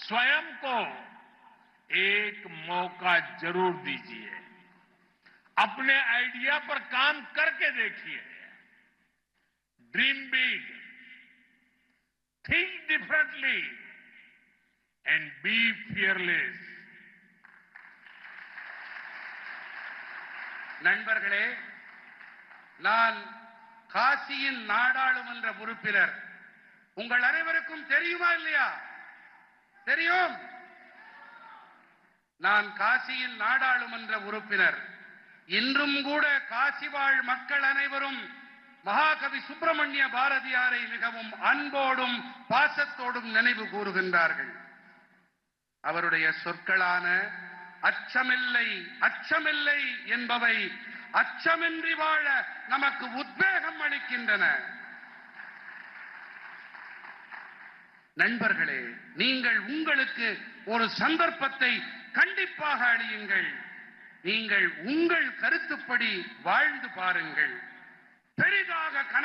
स्वयं को एक मौका जरूर दीजिए अपने आइडिया पर काम करके देखिए dream big think differently and be fearless நண்பர்களே நான் காசியின் நாடாளுமன்ற உறுப்பினர் உங்கள் அனைவருக்கும் தெரியுமா இல்லையா தெரியும் நான் காசியின் நாடாளுமன்ற உறுப்பினர் இன்றும் கூட காசி வாழ் மக்கள் அனைவரும் மகாகவி சுப்பிரமணிய பாரதியாரை மிகவும் அன்போடும் பாசத்தோடும் நினைவு கூறுகின்றார்கள் அவருடைய சொற்களான அச்சமில்லை அச்சமில்லை என்பவை அச்சமின்றி வாழ நமக்கு உத்வேகம் அளிக்கின்றன நண்பர்களே நீங்கள் உங்களுக்கு ஒரு சந்தர்ப்பத்தை கண்டிப்பாக அளியுங்கள் நீங்கள் உங்கள் கருத்துப்படி வாழ்ந்து பாருங்கள் பெரிதாக கனவு